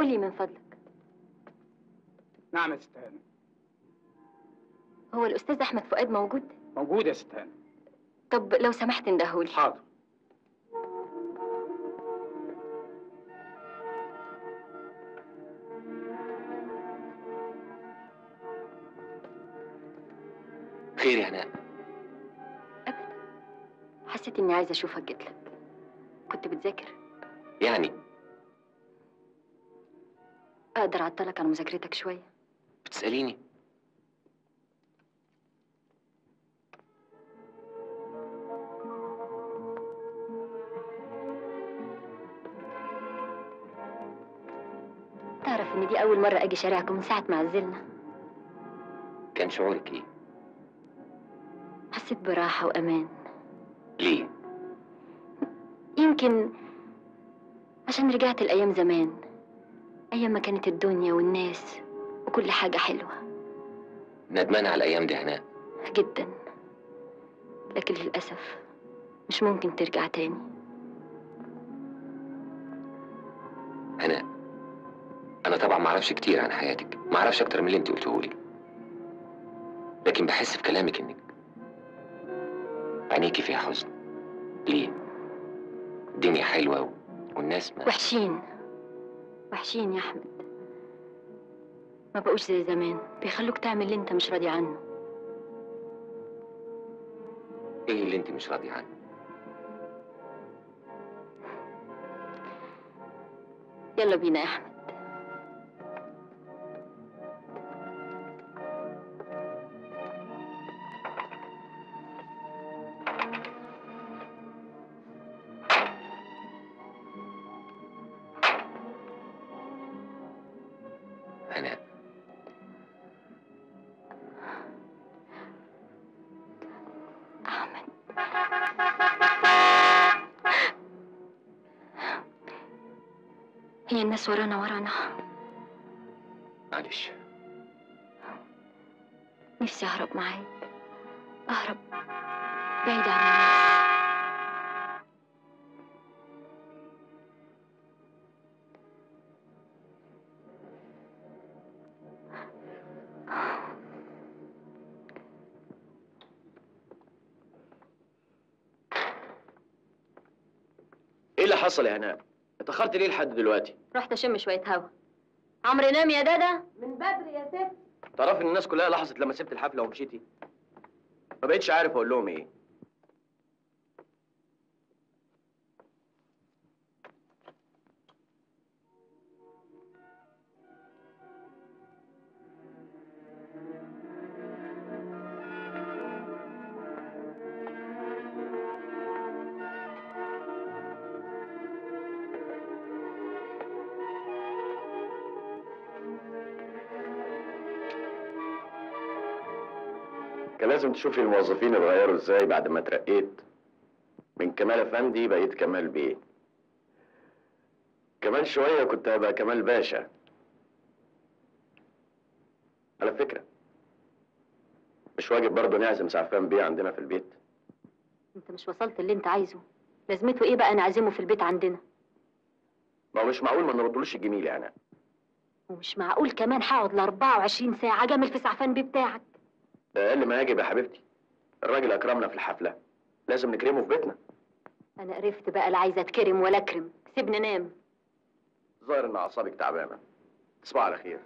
قولي من فضلك نعم يا ست هانم هو الأستاذ أحمد فؤاد موجود؟ موجود يا ست هانم طب لو سمحت اندهولي حاضر خير يا هناء حسيت إني عايزة أشوفك جيت لك كنت بتذاكر يعني أقدر أعطلك عن مذاكرتك شوية بتسأليني تعرف إن دي أول مرة أجي شارعكم من ساعة ما عزلنا كان شعورك ايه حسيت براحة وأمان ليه يمكن عشان رجعت الأيام زمان أيام ما كانت الدنيا والناس وكل حاجة حلوة ندمان على الايام دي يا هناء جدا لكن للأسف مش ممكن ترجع تاني هناء انا طبعا ما اعرفش كتير عن حياتك ما اعرفش اكتر من اللي انت قلته لي لكن بحس في كلامك انك عينيكي فيها حزن ليه الدنيا حلوه و... والناس ما وحشين وحشين يا أحمد ما بقوش زي زمان بيخلوك تعمل اللي انت مش راضي عنه ايه اللي انت مش راضيه عنه يلا بينا يا أحمد هناء أحمد هي الناس ورانا ورانا معلش نفسي أهرب معاك أهرب بعيد عن الناس ايه اللي حصل يا هناء؟ اتأخرت ليه لحد دلوقتي؟ رحت أشم شوية هوا عمرو نام يا دادا من بدري يا ست تعرفي ان الناس كلها لاحظت لما سبت الحفلة ومشيتي؟ ما بقتش عارف اقول لهم ايه كان لازم تشوفي الموظفين اتغيروا ازاي بعد ما اترقيت من كمال افندي بقيت كمال بيه كمان شوية كنت هبقى كمال باشا على فكرة مش واجب برضه نعزم سعفان بيه عندنا في البيت أنت مش وصلت اللي أنت عايزه لازمته إيه بقى نعزمه في البيت عندنا ما هو مش معقول ما نردلوش الجميل يعني ومش معقول كمان هقعد ل 24 ساعة جامل في سعفان بيه بتاعك ده اقل ما يجب يا حبيبتي الراجل اكرمنا في الحفلة لازم نكرمه في بيتنا أنا قرفت بقى لا عايزة أتكرم ولا أكرم سيبني نام ظاهر ان اعصابك تعبانة تصبح على خير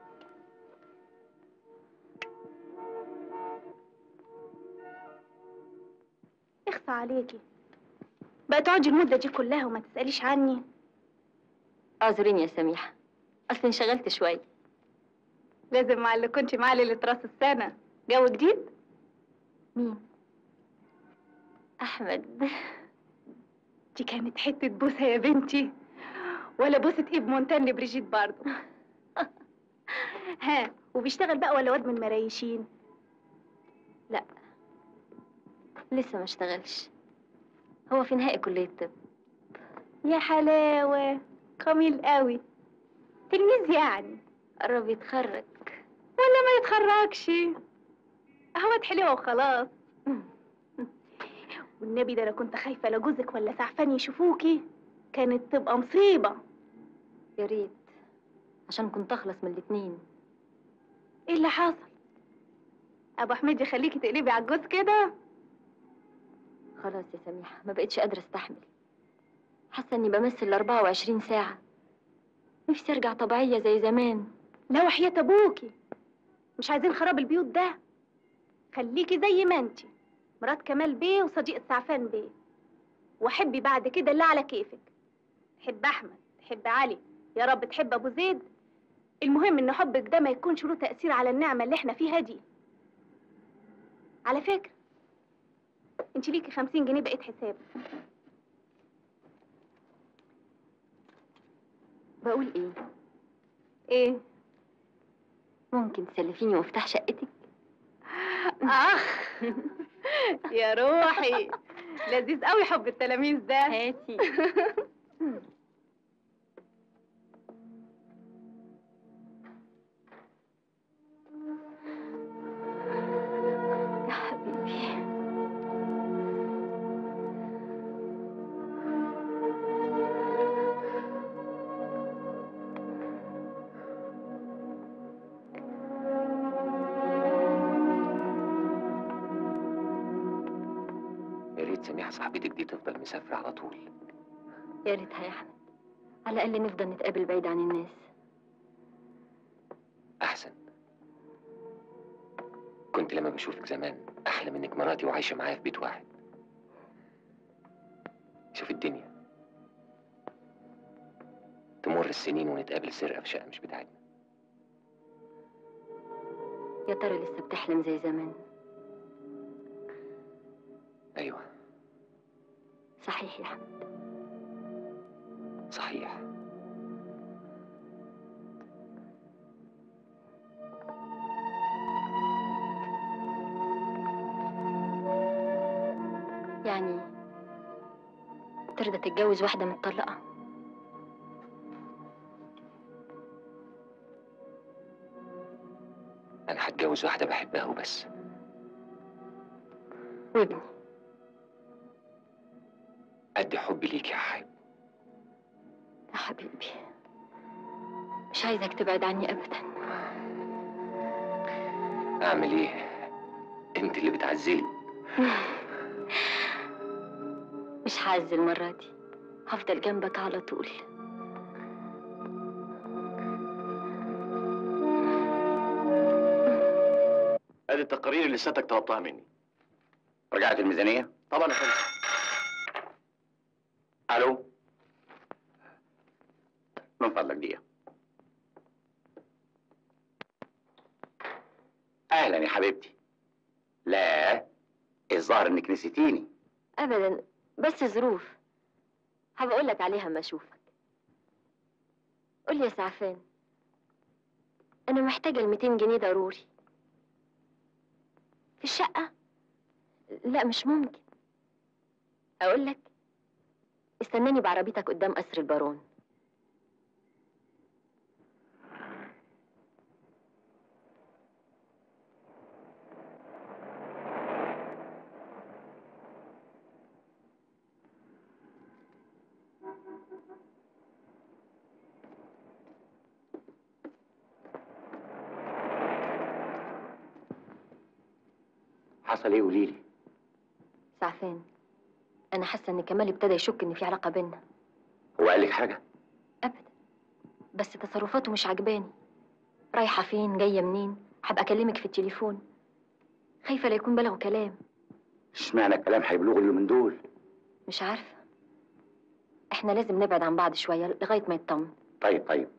اخفى عليكي بقى تقعدي المدة دي كلها وما تسأليش عني اعذريني يا سميحة أصل انشغلت شوية لازم مع اللي كنت معاه ليلة راس السنة جو جديد مين؟ أحمد دي كانت حتة بوسة يا بنتي ولا بوسة إيب مونتان لبريجيت برضه ها وبيشتغل بقى ولا واد من المرايشين لا لسه ما اشتغلش هو في نهائي كلية طب يا حلاوة جميل قوي تلميذ يعني قرب يتخرج ولا ما يتخرجش اهو حلوة وخلاص والنبي ده انا كنت خايفة لا جوزك ولا سعفان يشوفوكي كانت تبقى مصيبة يا ريت عشان كنت اخلص من الاتنين ايه اللي حصل ابو حميد يخليكي تقلبي على الجوز كده خلاص يا سميحة ما بقتش قادرة استحمل حاسة اني بمثل 24 ساعة نفسي ارجع طبيعية زي زمان لا وحياة ابوكي مش عايزين خراب البيوت ده خليكي زي ما انتي مرات كمال بيه وصديقة سعفان بيه وحبي بعد كده اللي على كيفك تحب احمد تحب علي يا رب تحب ابو زيد المهم ان حبك ده ما يكونش له تأثير على النعمة اللي احنا فيها دي على فكرة انت ليكي خمسين جنيه بقيت حساب بقول ايه ايه ممكن تسلفيني مفتاح شقتك اخ يا روحي لذيذ قوي حب التلاميذ ده هاتي يا حبيبي يا ريت سميحة صاحبتك دي تفضل مسافرة على طول يا ريتها يا احمد على الاقل نفضل نتقابل بعيد عن الناس أحسن كنت لما بشوفك زمان أحلم إنك مراتي وعايشة معايا في بيت واحد شوف الدنيا تمر السنين ونتقابل سرقة في شقة مش بتاعتنا يا ترى لسه بتحلم زي زمان أيوه صحيح يا احمد صحيح يعني ترضى تتجوز واحدة متطلقة أنا هتجوز واحدة بحبها وبس وابني قد حبي ليك يا حبيبي يا حبيبي مش عايزك تبعد عني ابدا أعمل إيه؟ أنت اللي بتعزلي مش هعز المرة دي هفضل جنبك على طول ادي التقارير اللي سيادتك طلبتها مني رجعت الميزانية؟ طبعا يا فندم ألو من فضلك دقيقة أهلا يا حبيبتي لا الظاهر إنك نسيتيني ابدا بس ظروف هبقى اقول لك عليها اما اشوفك قول لي يا سعفان انا محتاجه ال 200 جنيه ضروري في الشقه لا مش ممكن اقول لك استناني بعربيتك قدام قصر البارون حصل إيه قوليلي سعفان انا حاسه ان كمال ابتدى يشك ان في علاقه بينا هو قال لك حاجة؟ ابدا بس تصرفاته مش عجباني رايحه فين جايه منين هبقى اكلمك في التليفون خايفه لا يكون بلغوا كلام اشمعنى كلام هيبلغوا اللي من دول؟ مش عارفه احنا لازم نبعد عن بعض شويه لغايه ما يطمن طيب طيب